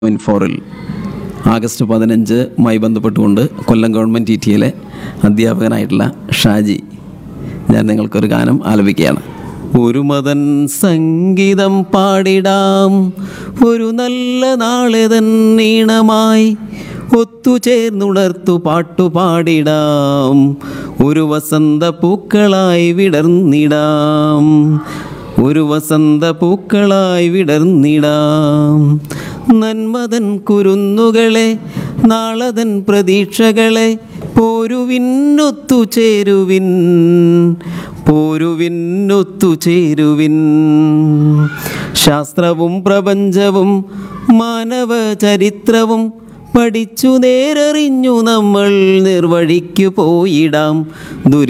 point ഫോറിൽ August പതിനഞ്ചുമായി ബന്ധപ്പെട്ടുകൊണ്ട് കൊല്ലം ഗവൺമെൻറ് ടി ടിയിലെ അധ്യാപകനായിട്ടുള്ള ഷാജി ഞാൻ നിങ്ങൾക്കൊരു ഗാനം ആലപിക്കുകയാണ് ഒരു മതൻ സംഗീതം പാടിടാം ഒരു നല്ല നാളെതൻ ഈണമായി ഒത്തുചേർന്നുണർത്തു പാട്ടുപാടിടാം ഒരു വസന്ത പൂക്കളായി വിടർന്നിടാം ഒരു വസന്ത പൂക്കളായി വിടർന്നിടാം നന്മതൻ കുരുന്നുകളെ നാളതൻ പ്രതീക്ഷകളെ പോരുവിന്നൊത്തു ചേരുവിൻ പോരുവിന്നൊത്തു ചേരുവിൻ ശാസ്ത്രവും പ്രപഞ്ചവും മാനവ ചരിത്രവും പഠിച്ചു നേരറിഞ്ഞു നമ്മൾ നിർവഴിക്കു പോയിടാം ദുരി